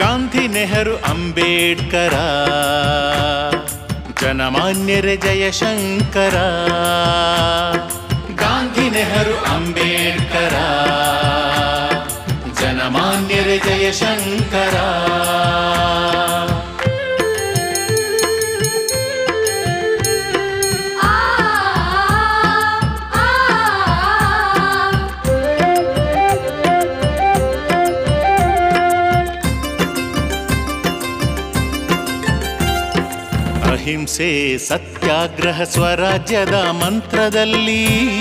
ಗಾಂಧಿ ನೆಹರು ಅಂಬೇಡ್ಕರ ಜನಮಾನ್ಯರೆ ಜಯಶಂಕರ ಗಾಂಧಿ ನೆಹರು ಅಂಬೇಡ್ಕರ ಜನಮಾನ್ಯರೆ ಜಯಶಂಕರ ಆ ಆ ಅಹಿಂಸೆ ಸತ್ಯಾಗ್ರಹ ಸ್ವರಾಜ್ಯದ ಮಂತ್ರದಲ್ಲಿ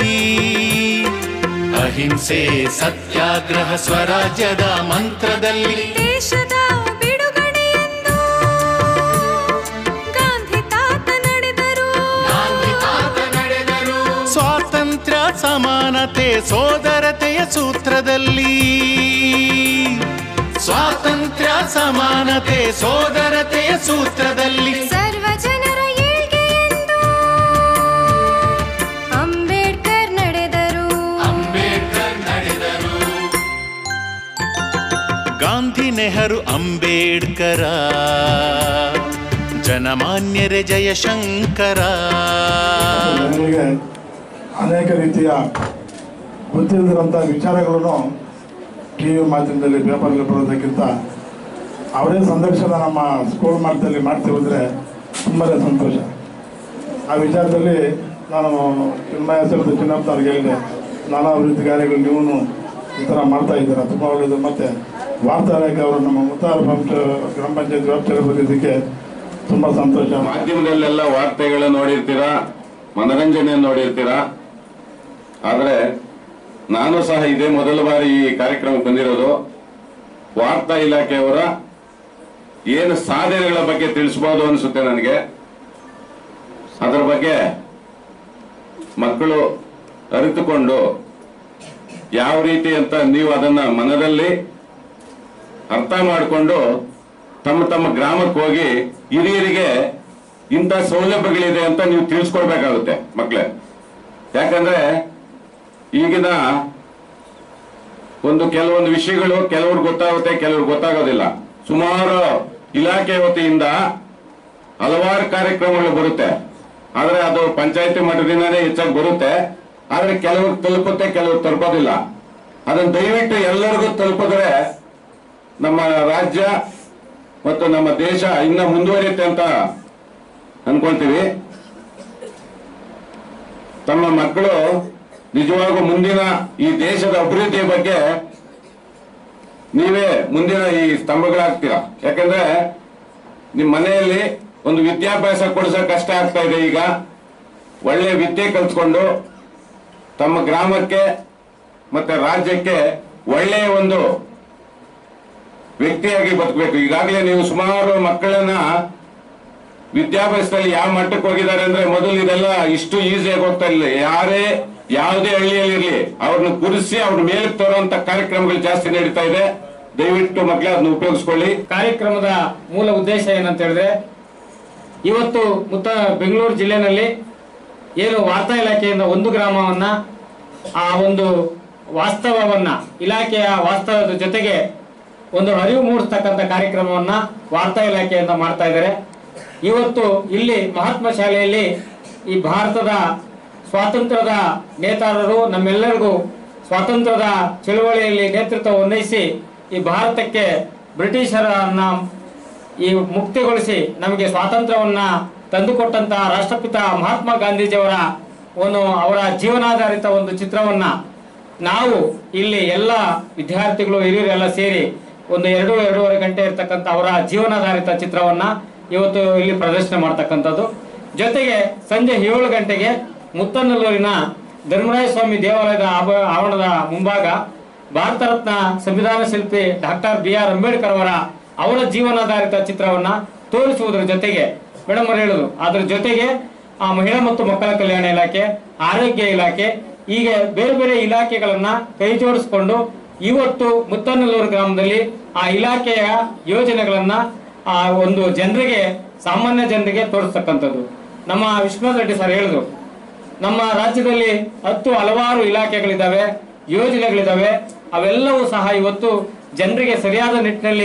ಅಹಿಂಸೆ ಸತ್ಯಾಗ್ರಹ ಸ್ವರಾಜ್ಯದ ಮಂತ್ರದಲ್ಲಿ ದೇಶದ ಬಿಡುಗಡೆಯನ್ನು ಗಾಂಧಿ ತಾತ ನಡೆದರು ಸ್ವಾತಂತ್ರ್ಯ ಸಮಾನತೆ ಸೋದರತೆಯ ಸೂತ್ರದಲ್ಲಿ ಸ್ವಾತಂತ್ರ್ಯ ಸಮಾನತೆ ಸೋದರತೆಯ ಸೂತ್ರದಲ್ಲಿ ಸರ್ವ ಜನರ ಏಳ್ಗೆಯೆಂದು ಅಂಬೇಡ್ಕರ್ ನಡೆದರು ಅಂಬೇಡ್ಕರ್ ನಡೆದರು ಗಾಂಧಿ ನೆಹರು ಅಂಬೇಡ್ಕರ ಜನಮಾನ್ಯರೆ ಜಯಶಂಕರ ಜನರಿಗೆ ಅನೇಕ ರೀತಿಯ ಗೊತ್ತಿಲ್ಲದಿರೋಂಥ ವಿಚಾರಗಳನ್ನು ಟಿ ವಿ ಮಾಧ್ಯಮದಲ್ಲಿ ಪೇಪರಲ್ಲಿ ಬರೋದಕ್ಕಿಂತ ಅವರೇ ಸಂದರ್ಶನ ನಮ್ಮ ಸ್ಕೂಲ್ ಮಟ್ಟದಲ್ಲಿ ಮಾಡ್ತಿರೋದ್ರೆ ತುಂಬಾ ಸಂತೋಷ ಆ ವಿಚಾರದಲ್ಲಿ ನಾನು ಚಿನ್ಮಯ ಹೆಸರು ಚಿನ್ನಪ್ಪ ಅವ್ರಿಗೆ ಹೇಳಿದೆ ನಾನಾ ಅಭಿವೃದ್ಧಿ ಕಾರ್ಯಗಳು ನೀವು ಈ ಥರ ಮಾಡ್ತಾ ಇದ್ದೀರಾ ತುಂಬ ಒಳ್ಳೆಯದು ಮತ್ತು ವಾರ್ತಾಲೇಖ ಅವರು ನಮ್ಮ ಮುತ್ತಾರ ಪಂಚ ಗ್ರಾಮ ಪಂಚಾಯತ್ ವೆಬ್ಸೈಟ್ ಬಂದಿದ್ದಕ್ಕೆ ತುಂಬ ಸಂತೋಷ ಮಾಧ್ಯಮದಲ್ಲೆಲ್ಲ ವಾರ್ತೆಗಳು ನೋಡಿರ್ತೀರಾ ಮನರಂಜನೆ ನೋಡಿರ್ತೀರಾ ಆದರೆ ನಾನು ಸಹ ಇದೇ ಮೊದಲ ಬಾರಿ ಈ ಕಾರ್ಯಕ್ರಮಕ್ಕೆ ಬಂದಿರೋದು ವಾರ್ತಾ ಇಲಾಖೆಯವರ ಏನು ಸಾಧನೆಗಳ ಬಗ್ಗೆ ತಿಳಿಸ್ಬೋದು ಅನಿಸುತ್ತೆ ನನಗೆ ಅದರ ಬಗ್ಗೆ ಮಕ್ಕಳು ಅರಿತುಕೊಂಡು ಯಾವ ರೀತಿ ಅಂತ ನೀವು ಅದನ್ನ ಮನದಲ್ಲಿ ಅರ್ಥ ಮಾಡಿಕೊಂಡು ತಮ್ಮ ತಮ್ಮ ಗ್ರಾಮಕ್ಕೆ ಹೋಗಿ ಹಿರಿಯರಿಗೆ ಇಂಥ ಸೌಲಭ್ಯಗಳಿದೆ ಅಂತ ನೀವು ತಿಳಿಸ್ಕೊಡ್ಬೇಕಾಗುತ್ತೆ ಮಕ್ಕಳೇ ಯಾಕಂದ್ರೆ ಈಗಿನ ಒಂದು ಕೆಲವೊಂದು ವಿಷಯಗಳು ಕೆಲವ್ರಿಗೆ ಗೊತ್ತಾಗುತ್ತೆ ಕೆಲವ್ರಿಗೆ ಗೊತ್ತಾಗೋದಿಲ್ಲ ಸುಮಾರು ಇಲಾಖೆ ವತಿಯಿಂದ ಹಲವಾರು ಕಾರ್ಯಕ್ರಮಗಳು ಬರುತ್ತೆ ಆದ್ರೆ ಅದು ಪಂಚಾಯತಿ ಮಟ್ಟದಿಂದನೇ ಹೆಚ್ಚಾಗಿ ಬರುತ್ತೆ ಆದ್ರೆ ಕೆಲವ್ರಿಗೆ ತಲುಪುತ್ತೆ ಕೆಲವ್ರಿಗೆ ತಲುಪೋದಿಲ್ಲ ಅದನ್ನ ದಯವಿಟ್ಟು ಎಲ್ಲರಿಗೂ ತಲುಪಿದ್ರೆ ನಮ್ಮ ರಾಜ್ಯ ಮತ್ತು ನಮ್ಮ ದೇಶ ಇನ್ನ ಮುಂದುವರಿಯುತ್ತೆ ಅಂತ ಅನ್ಕೊಳ್ತೀವಿ ತಮ್ಮ ಮಕ್ಕಳು ನಿಜವಾಗೂ ಮುಂದಿನ ಈ ದೇಶದ ಅಭಿವೃದ್ಧಿಯ ಬಗ್ಗೆ ನೀವೇ ಮುಂದಿನ ಈ ಸ್ತಂಭಗಳಾಗ್ತೀರಾ ಯಾಕಂದ್ರೆ ನಿಮ್ಮ ಮನೆಯಲ್ಲಿ ಒಂದು ವಿದ್ಯಾಭ್ಯಾಸ ಕೊಡಿಸೋಕೆ ಕಷ್ಟ ಆಗ್ತಾ ಇದೆ ಈಗ ಒಳ್ಳೆ ವಿದ್ಯೆ ಕಲ್ತ್ಕೊಂಡು ತಮ್ಮ ಗ್ರಾಮಕ್ಕೆ ಮತ್ತೆ ರಾಜ್ಯಕ್ಕೆ ಒಳ್ಳೆಯ ಒಂದು ವ್ಯಕ್ತಿಯಾಗಿ ಬದುಕಬೇಕು ಈಗಾಗಲೇ ನೀವು ಸುಮಾರು ಮಕ್ಕಳನ್ನ ವಿದ್ಯಾಭ್ಯಾಸದಲ್ಲಿ ಯಾವ ಮಟ್ಟಕ್ಕೆ ಹೋಗಿದ್ದಾರೆ ಅಂದ್ರೆ ಮೊದಲು ಇದೆಲ್ಲ ಇಷ್ಟು ಈಸಿಯಾಗಿ ಹೋಗ್ತಾ ಇಲ್ಲ ಯಾರೇ ಯಾವುದೇ ಹಳ್ಳಿಯಲ್ಲಿರ್ಲಿ ಅವ್ರನ್ನ ಗುರುಸಿ ಅವ್ರ ಮೇಲೆ ತರುವಂತ ಕಾರ್ಯಕ್ರಮಗಳು ಜಾಸ್ತಿ ನಡೀತಾ ಇದೆ ದಯವಿಟ್ಟು ಮಕ್ಕಳೇ ಅದನ್ನ ಉಪಯೋಗಿಸ್ಕೊಳ್ಳಿ ಕಾರ್ಯಕ್ರಮದ ಮೂಲ ಉದ್ದೇಶ ಏನಂತ ಹೇಳಿದ್ರೆ ಇವತ್ತು ಮುತ್ತ ಬೆಂಗಳೂರು ಜಿಲ್ಲೆನಲ್ಲಿ ಏನು ವಾರ್ತಾ ಇಲಾಖೆಯಿಂದ ಒಂದು ಗ್ರಾಮವನ್ನ ಆ ಒಂದು ವಾಸ್ತವವನ್ನ ಇಲಾಖೆಯ ವಾಸ್ತವದ ಜೊತೆಗೆ ಒಂದು ಅರಿವು ಮೂಡಿಸ್ತಕ್ಕಂಥ ಕಾರ್ಯಕ್ರಮವನ್ನ ವಾರ್ತಾ ಇಲಾಖೆಯಿಂದ ಮಾಡ್ತಾ ಇದ್ದಾರೆ ಇವತ್ತು ಇಲ್ಲಿ ಮಹಾತ್ಮ ಶಾಲೆಯಲ್ಲಿ ಈ ಭಾರತದ ಸ್ವಾತಂತ್ರ್ಯದ ನೇತಾರರು ನಮ್ಮೆಲ್ಲರಿಗೂ ಸ್ವಾತಂತ್ರ್ಯದ ಚಳುವಳಿಯಲ್ಲಿ ನೇತೃತ್ವ ವಹಿಸಿ ಈ ಭಾರತಕ್ಕೆ ಬ್ರಿಟಿಷರನ್ನ ಈ ಮುಕ್ತಿಗೊಳಿಸಿ ನಮಗೆ ಸ್ವಾತಂತ್ರ್ಯವನ್ನ ತಂದುಕೊಟ್ಟಂತಹ ರಾಷ್ಟ್ರಪಿತ ಮಹಾತ್ಮ ಗಾಂಧೀಜಿಯವರ ಒಂದು ಅವರ ಜೀವನಾಧಾರಿತ ಒಂದು ಚಿತ್ರವನ್ನ ನಾವು ಇಲ್ಲಿ ಎಲ್ಲ ವಿದ್ಯಾರ್ಥಿಗಳು ಹಿರಿಯರೆಲ್ಲ ಸೇರಿ ಒಂದು ಎರಡು ಎರಡೂವರೆ ಗಂಟೆ ಇರ್ತಕ್ಕಂಥ ಅವರ ಜೀವನಾಧಾರಿತ ಚಿತ್ರವನ್ನ ಇವತ್ತು ಇಲ್ಲಿ ಪ್ರದರ್ಶನ ಮಾಡ್ತಕ್ಕಂಥದ್ದು ಜೊತೆಗೆ ಸಂಜೆ ಏಳು ಗಂಟೆಗೆ ಮುತ್ತನಲ್ಲೂರಿನ ಧರ್ಮರಾಯ ಸ್ವಾಮಿ ದೇವಾಲಯದ ಆವ- ಆವರಣದ ಮುಂಭಾಗ ಭಾರತ ರತ್ನ ಸಂವಿಧಾನ ಶಿಲ್ಪಿ ಡಾಕ್ಟರ್ ಬಿ ಆರ್ ಅಂಬೇಡ್ಕರ್ ಅವರ ಅವರ ಜೀವನಾಧಾರಿತ ಚಿತ್ರವನ್ನ ತೋರಿಸುವುದರ ಜೊತೆಗೆ ಮೇಡಮ್ ಅವರು ಹೇಳುದು ಅದರ ಜೊತೆಗೆ ಆ ಮಹಿಳಾ ಮತ್ತು ಮಕ್ಕಳ ಕಲ್ಯಾಣ ಇಲಾಖೆ ಆರೋಗ್ಯ ಇಲಾಖೆ ಹೀಗೆ ಬೇರೆ ಬೇರೆ ಇಲಾಖೆಗಳನ್ನ ಕೈ ಜೋಡಿಸಿಕೊಂಡು ಇವತ್ತು ಮುತ್ತನಲ್ಲೂರು ಗ್ರಾಮದಲ್ಲಿ ಆ ಇಲಾಖೆಯ ಯೋಜನೆಗಳನ್ನ ಆ ಒಂದು ಜನರಿಗೆ ಸಾಮಾನ್ಯ ಜನರಿಗೆ ತೋರಿಸ್ತಕ್ಕಂಥದ್ದು ನಮ್ಮ ವಿಶ್ವನಾಥ್ ರೆಡ್ಡಿ ಸರ್ ಹೇಳಿದ್ರು ನಮ್ಮ ರಾಜ್ಯದಲ್ಲಿ ಹತ್ತು ಹಲವಾರು ಇಲಾಖೆಗಳಿದ್ದಾವೆ ಯೋಜನೆಗಳಿದ್ದಾವೆ ಅವೆಲ್ಲವೂ ಸಹ ಇವತ್ತು ಜನರಿಗೆ ಸರಿಯಾದ ನಿಟ್ಟಿನಲ್ಲಿ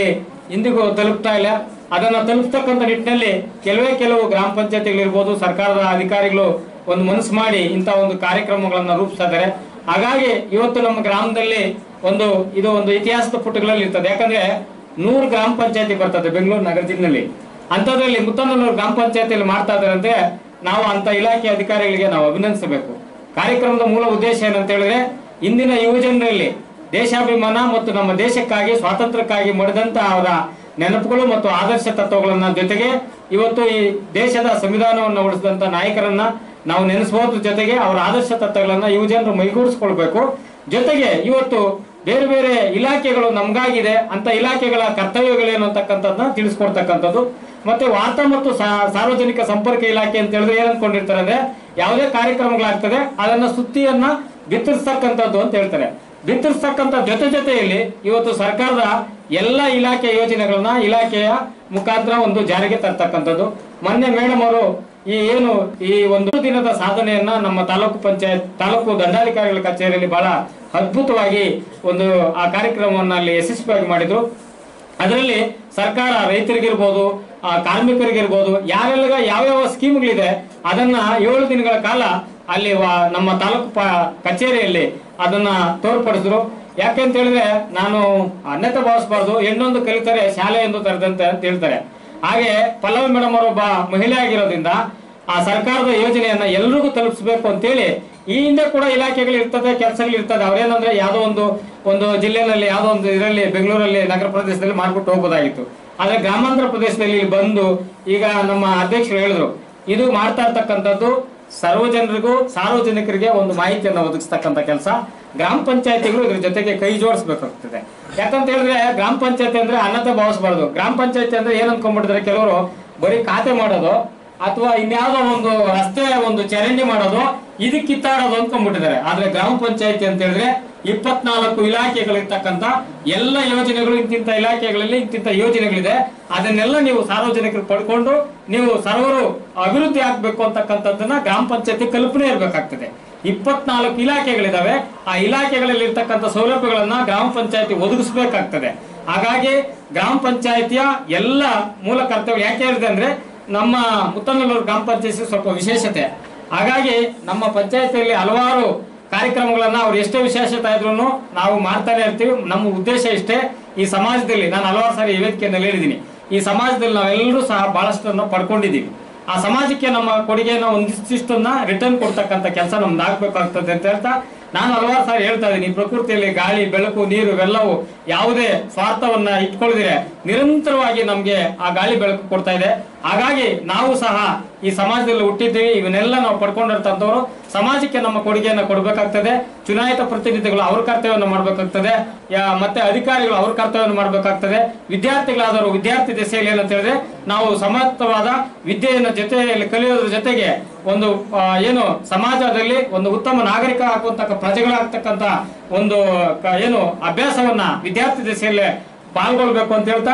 ಇಂದಿಗೂ ತಲುಪ್ತಾ ಇಲ್ಲ ಅದನ್ನ ತಲುಪ್ತಕ್ಕಂಥ ನಿಟ್ಟಿನಲ್ಲಿ ಕೆಲವೇ ಕೆಲವು ಗ್ರಾಮ ಪಂಚಾಯತಿಗಳಿರ್ಬೋದು ಸರ್ಕಾರದ ಅಧಿಕಾರಿಗಳು ಒಂದು ಮನಸ್ಸು ಮಾಡಿ ಇಂಥ ಒಂದು ಕಾರ್ಯಕ್ರಮಗಳನ್ನ ರೂಪಿಸ್ತಾ ಇದ್ದಾರೆ ಹಾಗಾಗಿ ಇವತ್ತು ನಮ್ಮ ಗ್ರಾಮದಲ್ಲಿ ಒಂದು ಇದು ಒಂದು ಇತಿಹಾಸದ ಪುಟಗಳಲ್ಲಿ ಇರ್ತದೆ ಯಾಕಂದ್ರೆ ನೂರು ಗ್ರಾಮ ಪಂಚಾಯತಿ ಬರ್ತದೆ ಬೆಂಗಳೂರು ನಗರ ಜಿಲ್ಲೆಯಲ್ಲಿ ಅಂಥದ್ರಲ್ಲಿ ಮುತ್ತನಲ್ಲೂರು ಗ್ರಾಮ ಪಂಚಾಯತಿಯಲ್ಲಿ ಮಾಡ್ತಾ ಇದ್ದಾರೆ ಅಂದ್ರೆ ನಾವು ಅಂತ ಇಲಾಖೆ ಅಧಿಕಾರಿಗಳಿಗೆ ನಾವು ಅಭಿನಂದಿಸಬೇಕು ಕಾರ್ಯಕ್ರಮದ ಮೂಲ ಉದ್ದೇಶ ಏನಂತ ಹೇಳಿದ್ರೆ ಇಂದಿನ ಯುವಜನರಲ್ಲಿ ದೇಶಾಭಿಮಾನ ಮತ್ತು ನಮ್ಮ ದೇಶಕ್ಕಾಗಿ ಸ್ವಾತಂತ್ರ್ಯಕ್ಕಾಗಿ ಮಡಿದಂತ ಅವರ ನೆನಪುಗಳು ಮತ್ತು ಆದರ್ಶ ತತ್ವಗಳನ್ನ ಜೊತೆಗೆ ಇವತ್ತು ಈ ದೇಶದ ಸಂವಿಧಾನವನ್ನು ಉಳಿಸಿದಂತ ನಾಯಕರನ್ನ ನಾವು ನೆನೆಸಬಹುದು ಜೊತೆಗೆ ಅವರ ಆದರ್ಶ ತತ್ವಗಳನ್ನ ಯುವಜನರು ಮೈಗೂಡಿಸ್ಕೊಳ್ಬೇಕು ಜೊತೆಗೆ ಇವತ್ತು ಬೇರೆ ಬೇರೆ ಇಲಾಖೆಗಳು ನಮ್ಗಾಗಿದೆ ಅಂತ ಇಲಾಖೆಗಳ ಕರ್ತವ್ಯಗಳೇನು ಅಂತಕ್ಕಂಥದ್ದನ್ನ ತಿಳಿಸ್ಕೊಡ್ತಕ್ಕಂಥದ್ದು ಮತ್ತೆ ವಾರ್ತಾ ಮತ್ತು ಸಾ- ಸಾರ್ವಜನಿಕ ಸಂಪರ್ಕ ಇಲಾಖೆ ಅಂತ ಹೇಳಿದ್ರೆ ಏನ್ ಅನ್ಕೊಂಡಿರ್ತಾರೆ ಅಂದ್ರೆ ಯಾವುದೇ ಕಾರ್ಯಕ್ರಮಗಳಾಗ್ತದೆ ಅದನ್ನ ಸುದ್ದಿಯನ್ನ ಬಿತ್ತರಿಸ್ತಕ್ಕಂಥದ್ದು ಅಂತ ಹೇಳ್ತಾರೆ ಬಿತ್ತರಿಸ್ತಕ್ಕಂಥ ಜೊತೆ ಜೊತೆಯಲ್ಲಿ ಇವತ್ತು ಸರ್ಕಾರದ ಎಲ್ಲ ಇಲಾಖೆ ಯೋಜನೆಗಳನ್ನ ಇಲಾಖೆಯ ಮುಖಾಂತರ ಒಂದು ಜಾರಿಗೆ ತರ್ತಕ್ಕಂಥದ್ದು ಮೊನ್ನೆ ಮೇಡಮ್ ಅವರು ಈ ಏನು ಈ ಒಂದು ದಿನದ ಸಾಧನೆಯನ್ನ ನಮ್ಮ ತಾಲೂಕು ಪಂಚಾಯತ್ ತಾಲೂಕು ದಂಡಾಧಿಕಾರಿಗಳ ಕಚೇರಿಯಲ್ಲಿ ಬಹಳ ಅದ್ಭುತವಾಗಿ ಒಂದು ಆ ಕಾರ್ಯಕ್ರಮವನ್ನು ಅಲ್ಲಿ ಯಶಸ್ವಿಯಾಗಿ ಮಾಡಿದ್ರು ಅದರಲ್ಲಿ ಸರ್ಕಾರ ರೈತರಿಗಿರ್ಬೋದು ಆ, ಕಾರ್ಮಿಕರಿಗಿರ್ಬೋದು ಯಾರೆಲ್ಲ ಯಾವ್ಯಾವ ಸ್ಕೀಮ್ಗಳಿದೆ ಅದನ್ನ ಏಳು ದಿನಗಳ ಕಾಲ ಅಲ್ಲಿ ವ- ನಮ್ಮ ತಾಲೂಕು ಪ- ಕಚೇರಿಯಲ್ಲಿ ಅದನ್ನ ತೋರ್ಪಡಿಸಿದ್ರು ಯಾಕೆಂತ ಹೇಳಿದ್ರೆ ನಾನು ಅನ್ಯತೆ ಭಾವಿಸಬಾರ್ದು ಹೆಣ್ಣೊಂದು ಕಲಿತಾರೆ ಶಾಲೆ ಎಂದು ತರದಂತೆ ಅಂತ ಹೇಳ್ತಾರೆ ಹಾಗೆ ಪಲ್ಲವಿ ಮೇಡಮ್ ಅವರೊಬ್ಬ ಮಹಿಳೆ ಆಗಿರೋದ್ರಿಂದ ಆ ಸರ್ಕಾರದ ಯೋಜನೆಯನ್ನ ಎಲ್ರಿಗೂ ತಲುಪಿಸಬೇಕು ಅಂತೇಳಿ ಈ ಹಿಂದೆ ಕೂಡ ಇಲಾಖೆಗಳು ಇರ್ತದೆ ಕೆಲಸಗಳು ಇರ್ತದೆ ಅವ್ರೇನಂದ್ರೆ ಯಾವ್ದೋ ಒಂದು ಒಂದು ಜಿಲ್ಲೆನಲ್ಲಿ ಯಾವ್ದೋ ಒಂದು ಇದರಲ್ಲಿ ಬೆಂಗಳೂರಲ್ಲಿ ನಗರ ಪ್ರದೇಶದಲ್ಲಿ ಮಾಡ್ಬಿಟ್ಟು ಹೋಗ್ಬೋದಾಗಿತ್ತು ಆದ್ರೆ ಗ್ರಾಮಾಂತರ ಪ್ರದೇಶದಲ್ಲಿ ಇಲ್ಲಿ ಬಂದು ಈಗ ನಮ್ಮ ಅಧ್ಯಕ್ಷರು ಹೇಳಿದ್ರು ಇದು ಮಾಡ್ತಾ ಇರ್ತಕ್ಕಂಥದ್ದು ಸರ್ವಜನರಿಗೂ ಸಾರ್ವಜನಿಕರಿಗೆ ಒಂದು ಮಾಹಿತಿಯನ್ನು ಒದಗಿಸ್ತಕ್ಕಂಥ ಕೆಲಸ ಗ್ರಾಮ ಪಂಚಾಯತಿಗಳು ಇದ್ರ ಜೊತೆಗೆ ಕೈ ಜೋಡಿಸ್ಬೇಕಾಗ್ತದೆ ಯಾಕಂತ ಹೇಳಿದ್ರೆ ಗ್ರಾಮ ಪಂಚಾಯತಿ ಅಂದ್ರೆ ಅನ್ನತೆ ಭಾವಿಸಬಾರ್ದು ಗ್ರಾಮ ಪಂಚಾಯತಿ ಅಂದ್ರೆ ಏನ್ ಅನ್ಕೊಂಡ್ಬಿಟ್ಟಿದ್ರೆ ಕೆಲವರು ಬರೀ ಖಾತೆ ಮಾಡೋದು ಅಥವಾ ಇನ್ಯಾವುದೋ ಒಂದು ರಸ್ತೆ ಒಂದು ಚರಂಡಿ ಮಾಡೋದು ಇದಕ್ಕೆ ಕಿತ್ತಾಡೋದು ಅಂದ್ಕೊಂಡ್ಬಿಟ್ಟಿದ್ದಾರೆ ಆದ್ರೆ ಗ್ರಾಮ ಪಂಚಾಯತಿ ಅಂತ ಹೇಳಿದ್ರೆ ಇಪ್ಪತ್ನಾಲ್ಕು ಇಲಾಖೆಗಳಿರ್ತಕ್ಕಂಥ ಎಲ್ಲ ಯೋಜನೆಗಳು ಇಂತಿಂತ ಇಲಾಖೆಗಳಲ್ಲಿ ಇಂತಿಂತ ಯೋಜನೆಗಳಿದೆ ಅದನ್ನೆಲ್ಲ ನೀವು ಸಾರ್ವಜನಿಕರು ಪಡ್ಕೊಂಡು ನೀವು ಸರ್ವರು ಅಭಿವೃದ್ಧಿ ಆಗ್ಬೇಕು ಅಂತಕ್ಕಂಥದ್ದನ್ನ ಗ್ರಾಮ ಪಂಚಾಯತಿ ಕಲ್ಪನೆ ಇರಬೇಕಾಗ್ತದೆ ಇಪ್ಪತ್ನಾಲ್ಕು ಇಲಾಖೆಗಳಿದಾವೆ ಆ ಇಲಾಖೆಗಳಲ್ಲಿ ಇರ್ತಕ್ಕಂಥ ಸೌಲಭ್ಯಗಳನ್ನ ಗ್ರಾಮ ಪಂಚಾಯತಿ ಒದಗಿಸಬೇಕಾಗ್ತದೆ ಹಾಗಾಗಿ ಗ್ರಾಮ ಪಂಚಾಯತಿಯ ಎಲ್ಲ ಮೂಲ ಕರ್ತವ್ಯ ಯಾಕೆ ಹೇಳಿದೆ ಅಂದ್ರೆ ನಮ್ಮ ಮುತ್ತನಲ್ಲೂರು ಗ್ರಾಮ ಪಂಚಾಯತಿ ಸ್ವಲ್ಪ ವಿಶೇಷತೆ ಹಾಗಾಗಿ ನಮ್ಮ ಪಂಚಾಯತಿಯಲ್ಲಿ ಹಲವಾರು ಕಾರ್ಯಕ್ರಮಗಳನ್ನ ಅವ್ರು ಎಷ್ಟೇ ವಿಶೇಷತೆ ಇದ್ರು ನಾವು ಮಾಡ್ತಾನೆ ಇರ್ತೀವಿ ನಮ್ಮ ಉದ್ದೇಶ ಇಷ್ಟೇ ಈ ಸಮಾಜದಲ್ಲಿ ನಾನು ಹಲವಾರು ಸಾರಿ ಈ ವೇದಿಕೆಯಲ್ಲಿ ಹೇಳಿದ್ದೀನಿ ಈ ಸಮಾಜದಲ್ಲಿ ನಾವೆಲ್ಲರೂ ಸಹ ಬಹಳಷ್ಟನ್ನು ಪಡ್ಕೊಂಡಿದ್ದೀವಿ ಆ ಸಮಾಜಕ್ಕೆ ನಮ್ಮ ಕೊಡುಗೆನ ಒಂದಿಷ್ಟನ್ನ ರಿಟರ್ನ್ ಕೊಡ್ತಕ್ಕಂಥ ಕೆಲಸ ನಮ್ದು ಆಗ್ಬೇಕಾಗ್ತದೆ ಅಂತ ಹೇಳ್ತಾ ನಾನು ಹಲವಾರು ಸಾರಿ ಹೇಳ್ತಾ ಇದ್ದೀನಿ ಈ ಪ್ರಕೃತಿಯಲ್ಲಿ ಗಾಳಿ ಬೆಳಕು ನೀರು ಇವೆಲ್ಲವೂ ಯಾವುದೇ ಸ್ವಾರ್ಥವನ್ನ ಇಟ್ಕೊಳ್ದಿರೆ ನಿರಂತರವಾಗಿ ನಮ್ಗೆ ಆ ಗಾಳಿ ಬೆಳಕು ಕೊಡ್ತಾ ಇದೆ ಹಾಗಾಗಿ ನಾವು ಸಹ ಈ ಸಮಾಜದಲ್ಲಿ ಹುಟ್ಟಿದ್ದೀವಿ ಇವನ್ನೆಲ್ಲ ನಾವು ಪಡ್ಕೊಂಡಿರ್ತಂಥವ್ರು ಸಮಾಜಕ್ಕೆ ನಮ್ಮ ಕೊಡುಗೆಯನ್ನು ಕೊಡಬೇಕಾಗ್ತದೆ ಚುನಾಯಿತ ಪ್ರತಿನಿಧಿಗಳು ಅವ್ರ ಕರ್ತವ್ಯವನ್ನು ಮಾಡಬೇಕಾಗ್ತದೆ ಯಾ- ಮತ್ತೆ ಅಧಿಕಾರಿಗಳು ಅವ್ರ ಕರ್ತವ್ಯವನ್ನು ಮಾಡಬೇಕಾಗ್ತದೆ ವಿದ್ಯಾರ್ಥಿಗಳಾದವರು ವಿದ್ಯಾರ್ಥಿ ದೆಸೆಯಲ್ಲಿ ಏನಂತ ಹೇಳಿದ್ರೆ ನಾವು ಸಮರ್ಥವಾದ ವಿದ್ಯೆಯನ್ನು ಜೊತೆಯಲ್ಲಿ ಕಲಿಯೋದ್ರ ಜೊತೆಗೆ ಒಂದು ಆ, ಏನು ಸಮಾಜದಲ್ಲಿ ಒಂದು ಉತ್ತಮ ನಾಗರಿಕ ಆಗುವಂತ ಪ್ರಜೆಗಳಾಗ್ತಕ್ಕಂತ ಒಂದು ಕ- ಏನು ಅಭ್ಯಾಸವನ್ನ ವಿದ್ಯಾರ್ಥಿ ದೆಸೆಯಲ್ಲಿ ಪಾಲ್ಗೊಳ್ಬೇಕು ಅಂತ ಹೇಳ್ತಾ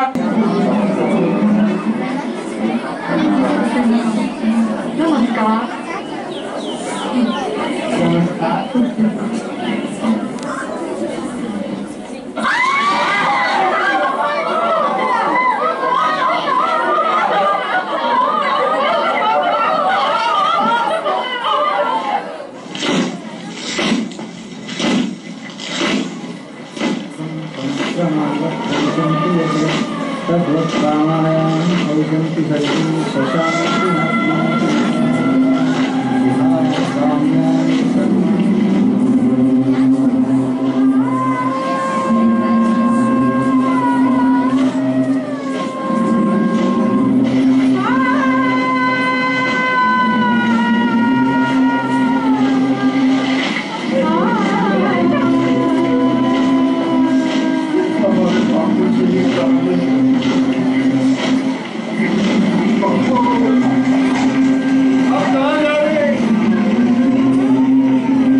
Thank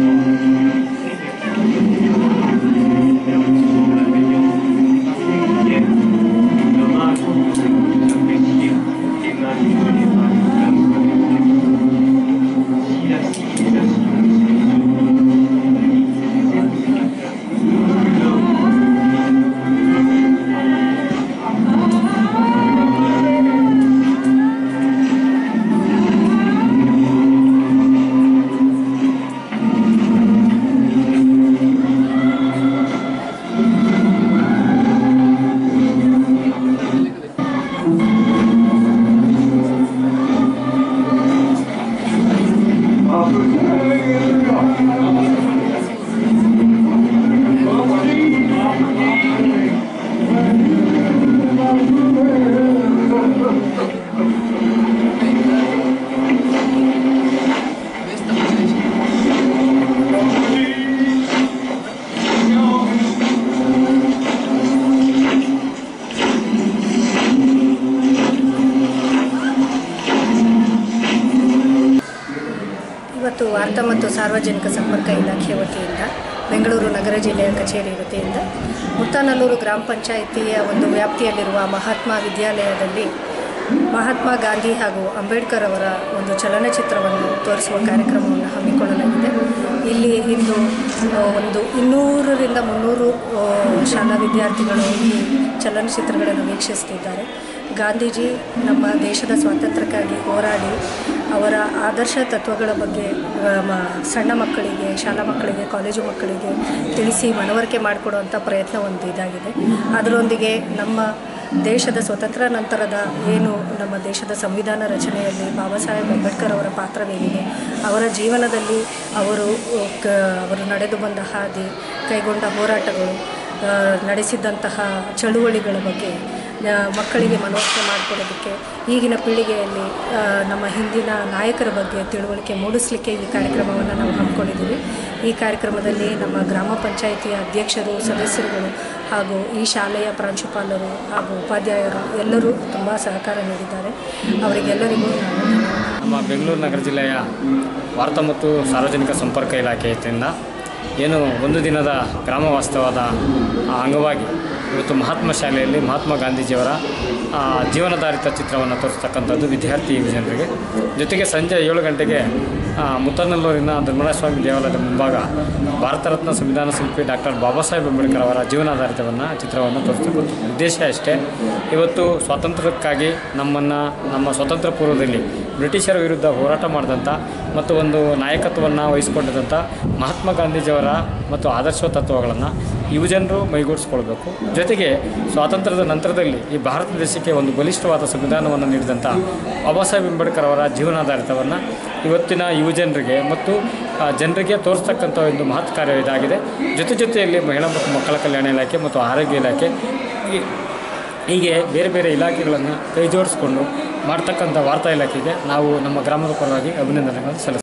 ವಾರ್ತಾ ಮತ್ತು ಸಾರ್ವಜನಿಕ ಸಂಪರ್ಕ ಇಲಾಖೆ ವತಿಯಿಂದ ಬೆಂಗಳೂರು ನಗರ ಜಿಲ್ಲೆಯ ಕಚೇರಿ ವತಿಯಿಂದ ಮುತ್ತಾನಲ್ಲೂರು ಗ್ರಾಮ ಪಂಚಾಯಿತಿಯ ಒಂದು ವ್ಯಾಪ್ತಿಯಲ್ಲಿರುವ ಮಹಾತ್ಮ ವಿದ್ಯಾಲಯದಲ್ಲಿ ಮಹಾತ್ಮ ಗಾಂಧಿ ಹಾಗೂ ಅಂಬೇಡ್ಕರ್ ಅವರ ಒಂದು ಚಲನಚಿತ್ರವನ್ನು ತೋರಿಸುವ ಕಾರ್ಯಕ್ರಮವನ್ನು ಹಮ್ಮಿಕೊಳ್ಳಲಾಗಿದೆ ಇಲ್ಲಿ ಇಂದು ಆ, ಒಂದು ಇನ್ನೂರರಿಂದ ಮುನ್ನೂರು ಆ, ಶಾಲಾ ವಿದ್ಯಾರ್ಥಿಗಳು ಈ ಚಲನಚಿತ್ರಗಳನ್ನು ವೀಕ್ಷಿಸುತ್ತಿದ್ದಾರೆ ಗಾಂಧೀಜಿ ನಮ್ಮ ದೇಶದ ಸ್ವಾತಂತ್ರ್ಯಕ್ಕಾಗಿ ಹೋರಾಡಿ ಅವರ ಆದರ್ಶ ತತ್ವಗಳ ಬಗ್ಗೆ ಆ, ಮ- ಸಣ್ಣ ಮಕ್ಕಳಿಗೆ ಶಾಲಾ ಮಕ್ಕಳಿಗೆ ಕಾಲೇಜು ಮಕ್ಕಳಿಗೆ ತಿಳಿಸಿ ಮನವರಿಕೆ ಮಾಡಿಕೊಡುವಂಥ ಪ್ರಯತ್ನ ಒಂದು ಇದಾಗಿದೆ ಅದರೊಂದಿಗೆ ನಮ್ಮ ದೇಶದ ಸ್ವತಂತ್ರ ನಂತರದ ಏನು ನಮ್ಮ ದೇಶದ ಸಂವಿಧಾನ ರಚನೆಯಲ್ಲಿ ಬಾಬಾ ಸಾಹೇಬ್ ಅಂಬೇಡ್ಕರ್ ಅವರ ಪಾತ್ರವೇನಿದೆ ಅವರ ಜೀವನದಲ್ಲಿ ಅವರು ಕ ಅವರು ನಡೆದು ಬಂದ ಹಾದಿ ಕೈಗೊಂಡ ಹೋರಾಟಗಳು ಆ, ನಡೆಸಿದ್ದಂತಹ ಚಳುವಳಿಗಳ ಬಗ್ಗೆ ಆ, ಮಕ್ಕಳಿಗೆ ಮನವರಿಕೆ ಮಾಡಿಕೊಡೋದಕ್ಕೆ ಈಗಿನ ಪೀಳಿಗೆಯಲ್ಲಿ ಆ, ನಮ್ಮ ಹಿಂದಿನ ನಾಯಕರ ಬಗ್ಗೆ ತಿಳುವಳಿಕೆ ಮೂಡಿಸಲಿಕ್ಕೆ ಈ ಕಾರ್ಯಕ್ರಮವನ್ನು ನಾವು ಹಮ್ಮಿಕೊಂಡಿದ್ದೀವಿ ಈ ಕಾರ್ಯಕ್ರಮದಲ್ಲಿ ನಮ್ಮ ಗ್ರಾಮ ಪಂಚಾಯಿತಿಯ ಅಧ್ಯಕ್ಷರು ಸದಸ್ಯರುಗಳು ಹಾಗೂ ಈ ಶಾಲೆಯ ಪ್ರಾಂಶುಪಾಲರು ಹಾಗೂ ಉಪಾಧ್ಯಾಯರು ಎಲ್ಲರೂ ತುಂಬ ಸಹಕಾರ ನೀಡಿದ್ದಾರೆ ಅವರಿಗೆಲ್ಲರಿಗೂ ನಾನು ಧನ್ಯವಾದ ನಮ್ಮ ಬೆಂಗಳೂರು ನಗರ ಜಿಲ್ಲೆಯ ವಾರ್ತಾ ಮತ್ತು ಸಾರ್ವಜನಿಕ ಸಂಪರ್ಕ ಇಲಾಖೆಯಿಂದ ಏನು ಒಂದು ದಿನದ ಗ್ರಾಮ ವಾಸ್ತವದ ಆ, ಅಂಗವಾಗಿ ಇವತ್ತು ಮಹಾತ್ಮ ಶಾಲೆಯಲ್ಲಿ ಮಹಾತ್ಮ ಗಾಂಧೀಜಿಯವರ ಆ, ಜೀವನಾಧಾರಿತ ಚಿತ್ರವನ್ನು ತೋರಿಸ್ತಕ್ಕಂಥದ್ದು ವಿದ್ಯಾರ್ಥಿ ಯುವಜನರಿಗೆ ಜೊತೆಗೆ ಸಂಜೆ ಏಳು ಗಂಟೆಗೆ ಆ, ಮುತ್ತನಲ್ಲೂರಿನ ಧರ್ಮರಾಜಸ್ವಾಮಿ ದೇವಾಲಯದ ಮುಂಭಾಗ ಭಾರತ ರತ್ನ ಸಂವಿಧಾನ ಶಿಲ್ಪಿ ಡಾಕ್ಟರ್ ಬಾಬಾ ಸಾಹೇಬ್ ಅಂಬೇಡ್ಕರ್ ಅವರ ಜೀವನಾಧಾರಿತವನ್ನು ಚಿತ್ರವನ್ನು ತೋರಿಸ್ತಕ್ಕಂಥ ಉದ್ದೇಶ ಅಷ್ಟೇ ಇವತ್ತು ಸ್ವಾತಂತ್ರ್ಯಕ್ಕಾಗಿ ನಮ್ಮನ್ನು ನಮ್ಮ ಸ್ವತಂತ್ರ ಪೂರ್ವದಲ್ಲಿ ಬ್ರಿಟಿಷರ ವಿರುದ್ಧ ಹೋರಾಟ ಮಾಡಿದಂಥ ಮತ್ತು ಒಂದು ನಾಯಕತ್ವವನ್ನು ವಹಿಸಿಕೊಂಡಿದ್ದಂಥ ಮಹಾತ್ಮ ಗಾಂಧೀಜಿಯವರ ಮತ್ತು ಆದರ್ಶ ತತ್ವಗಳನ್ನು ಯುವಜನರು ಮೈಗೂಡಿಸ್ಕೊಳ್ಬೇಕು ಜೊತೆಗೆ ಸ್ವಾತಂತ್ರ್ಯದ ನಂತರದಲ್ಲಿ ಈ ಭಾರತ ದೇಶಕ್ಕೆ ಒಂದು ಬಲಿಷ್ಠವಾದ ಸಂವಿಧಾನವನ್ನು ನೀಡಿದಂಥ ಬಾಬಾ ಸಾಹೇಬ್ ಅಂಬೇಡ್ಕರ್ ಅವರ ಜೀವನಾಧಾರಿತವನ್ನು ಇವತ್ತಿನ ಯುವಜನರಿಗೆ ಮತ್ತು ಆ, ಜನರಿಗೆ ತೋರಿಸ್ತಕ್ಕಂಥ ಒಂದು ಮಹತ್ ಕಾರ್ಯ ಇದಾಗಿದೆ ಜೊತೆ ಜೊತೆಯಲ್ಲಿ ಮಹಿಳಾ ಮತ್ತು ಮಕ್ಕಳ ಕಲ್ಯಾಣ ಇಲಾಖೆ ಮತ್ತು ಆರೋಗ್ಯ ಇಲಾಖೆ ಈ- ಹೀಗೆ ಬೇರೆ ಬೇರೆ ಇಲಾಖೆಗಳನ್ನು ಕೈ ಜೋಡಿಸ್ಕೊಂಡು ಮಾಡ್ತಕ್ಕಂಥ ವಾರ್ತಾ ಇಲಾಖೆಗೆ ನಾವು ನಮ್ಮ ಗ್ರಾಮದ ಪರವಾಗಿ ಅಭಿನಂದನೆಗಳನ್ನು ಸಲ್ಲಿಸ್ತೀವಿ